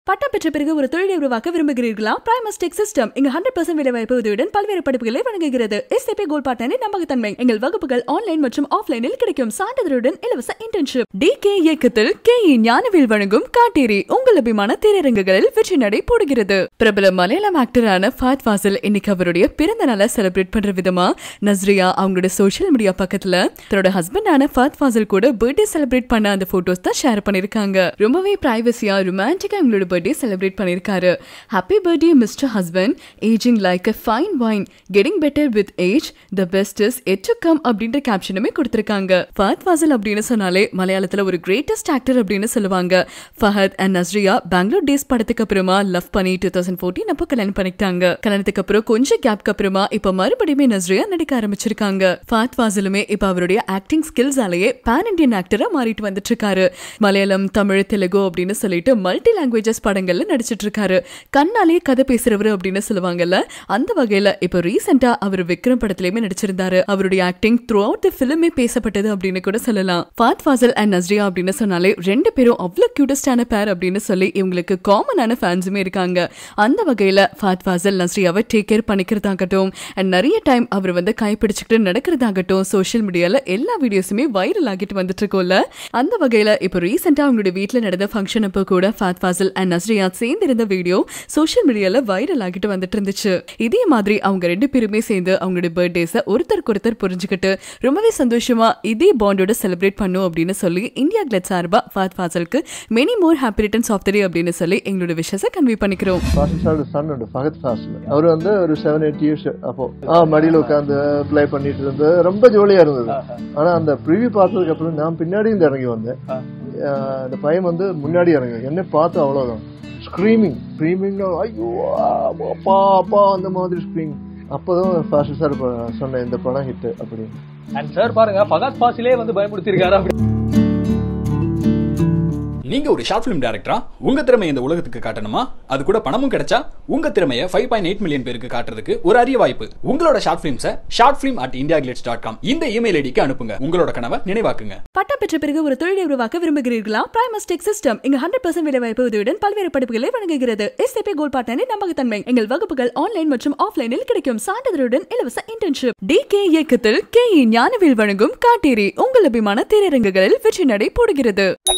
பட்டம் பெற்ற பிறகு ஒரு தொழிலை உருவாக்க விரும்புகிறீர்களா பிரைமஸ் டெக் சிஸ்டம் இங்கு ஹண்ட்ரட் பர்சன்ட் வேலை வாய்ப்பு உதவியுடன் பல்வேறு படிப்புகளை வழங்குகிறது எஸ்ஏபி கோல் பார்ட்னரின் நம்பகத்தன்மை எங்கள் வகுப்புகள் ஆன்லைன் மற்றும் ஆஃப்லைனில் கிடைக்கும் சான்றிதழுடன் இலவச இன்டர்ன்ஷிப் டி கே இயக்கத்தில் கே இ ஞானவேல் வழங்கும் காட்டேரி உங்கள் அபிமான திரையரங்குகளில் வெற்றி நடை போடுகிறது பிரபல மலையாளம் ஆக்டரான ஃபாத் ஃபாசில் இன்னைக்கு அவருடைய பிறந்த நாளை செலிப்ரேட் பண்ற விதமா நஸ்ரியா அவங்களோட சோஷியல் மீடியா பக்கத்துல தன்னோட ஹஸ்பண்டான ஃபாத் ஃபாசில் கூட பர்த்டே செலிப்ரேட் பண்ண அந்த போட்டோஸ் தான் ஷேர் பண்ணிருக்காங்க ரொம்பவே பிரைவசியா ரொமான்டிக்கா அவங்களோட பர்த்டே செலிப்ரேட் பண்ணிருக்காரு happy birthday mister husband ageing like a fine wine getting better with age the best is yet to come அப்படின்ற கேப்ஷனுமே கொடுத்திருக்காங்க ஃபஹத் ஃபாசில் அப்படின்னு சொன்னாலே மலையாளத்துல ஒரு கிரேட்டஸ்ட் ஆக்டர் அப்படின்னு சொல்லுவாங்க ஃபஹத் அண்ட் நஸ்ரியா பெங்களூர் டேஸ் படத்துக்கு அப்புறமா லவ் பண்ணி டூ தௌசண்ட் ஃபோர்டீன் அப்போ கல்யாணம் பண்ணிக்கிட்டாங்க கல்யாணத்துக்கு அப்புறம் கொஞ்சம் கேப்க்கு அப்புறமா இப்ப மறுபடியுமே நஸ்ரியா நடிக்க ஆரம்பிச்சிருக்காங்க ஃபஹத் ஃபாசிலுமே இப்ப அவருடைய ஆக்டிங் ஸ்கில்ஸாலேயே பேன் இண்டியன் ஆக்டரா மாறிட்டு வந்துட்டு இருக்காரு மலையாளம் தமிழ் தெலுங்கு அப்படின்னு சொல்லிட்டு மல்டி லாங்குவேஜஸ் படங்கள்ல நடிச்சிட்டு இருக்காரு கண்ணாலே கதை பேசுறவரு அப்படின்னு சொல்லுவாங்கல்ல அந்த வகையில இப்ப ரீசெண்டா அவர் விக்ரம் படத்திலயுமே நடிச்சிருந்தாரு அவருடைய ஆக்டிங் த்ரூ அவுட் தி பிலிமே பேசப்பட்டது அப்படின்னு கூட சொல்லலாம் ஃபாத் ஃபாசல் அண்ட் நஸ்ரியா அப்படின்னு சொன்னாலே ரெண்டு பேரும் அவ்வளவு கியூட்டஸ்டான பேர் அப்படின்னு சொல்லி இவங்களுக்கு காமனான ஃபேன்ஸுமே இருக்காங்க அந்த வகையில ஃபாத் ஃபாசல் நஸ்ரியாவை டேக் கேர் பண்ணிக்கிறதாகட்டும் அண்ட் நிறைய டைம் அவர் வந்து கைப்பிடிச்சுக்கிட்டு நடக்கிறதாகட்டும் சோஷியல் மீடியால எல்லா வீடியோஸுமே வைரல் ஆகிட்டு வந்துட்டு இருக்கோம்ல அந்த வகையில இப்போ ரீசெண்டா அவங்களோட வீட்ல நடந்த ஃபங்க்ஷன் அப்போ கூட ஃபாத் ஃபாசில் அண்ட் நஸ்ரியா சேர்ந்து இருந்த வீடியோ சோஷியல் மீடியால வைரல் ஆகிட்டு வந்துட்டு இருந்துச்சு இதே மாதிரி அவங்க ரெண்டு பேருமே சேர்ந்து அவங்களுடைய பர்த்டேஸை ஒருத்தருக்கு ஒருத்தர் புரிஞ்சுக்கிட்டு ரொம்பவே சந்தோஷமா இதே பாண்டோட செலிப்ரேட் பண்ணும் அப்படின்னு சொல்லி இந்தியா கிளட் சார்பா ஃபாத் ஃபாசலுக்கு many more happy returns of the day அப்படின்னு சொல்லி எங்களோட விஷயத்தை கன்வே பண்ணிக்கிறோம் ஃபாசில் சாரோட சன் உண்டு ஃபகத் ஃபாசில் அவர் வந்து ஒரு செவன் எயிட் இயர்ஸ் அப்போ ஆ மடியில் உட்காந்து ப்ளே பண்ணிட்டு இருந்தது ரொம்ப ஜோலியா இருந்தது ஆனா அந்த ப்ரிவியூ பார்த்ததுக்கு அப்புறம் நான் பின்னாடி இருந்து இறங்கி வந்தேன் ஆ, அந்த பையன் வந்து முன்னாடி இறங்கி என்னை பார்த்து அவ்வளவுதான் ஸ்க்ரீமிங் ஸ்க்ரீமிங் ஐயோ அப்பா அப்பா அந்த மாதிரி ஸ்க்ரீமிங் அப்போதான் ஃபாசில் சார் சொன்னேன் இந்த படம் ஹிட் அப்படின்னு அண்ட் சார் பாருங்க பகத் பாசிலே வந்து பயமுடுத்திருக்காரு அப்படி நீங்க ஒரு ஷார்ட் ஃபிலிம் டைரக்டரா உங்க திறமையை இந்த உலகத்துக்கு காட்டணுமா அது கூட பணமும் கிடைச்சா உங்க திறமையை ஃபைவ் பாயிண்ட் எயிட் மில்லியன் பேருக்கு காட்டுறதுக்கு ஒரு அரிய வாய்ப்பு உங்களோட ஷார்ட் ஃபிலிம்ஸை short film at India dot com இந்த இமெயில் ஐடிக்கு அனுப்புங்க உங்களோட கனவை நினைவாக்குங்க பட்டம் பெற்ற பிறகு ஒரு தொழிலை உருவாக்க விரும்புகிறீர்களா பிரைமஸ் டெக் சிஸ்டம் இங்கு ஹண்ட்ரட் பர்சன்ட் வேலை வாய்ப்பு உதவியுடன் பல்வேறு படிப்புகளை வழங்குகிறது எஸ்ஏபி கோல் பார்ட்னரின் நம்பகத்தன்மை எங்கள் வகுப்புகள் ஆன்லைன் மற்றும் ஆஃப்லைனில் கிடைக்கும் சான்றிதழுடன் இலவச இன்டர்ன்ஷிப் டி கே இயக்கத்தில் கே இ ஞானவேல் வழங்கும் காட்டேரி உங்கள் அபிமான திரையரங்குகளில் வெற்றி நடை போடுகிறது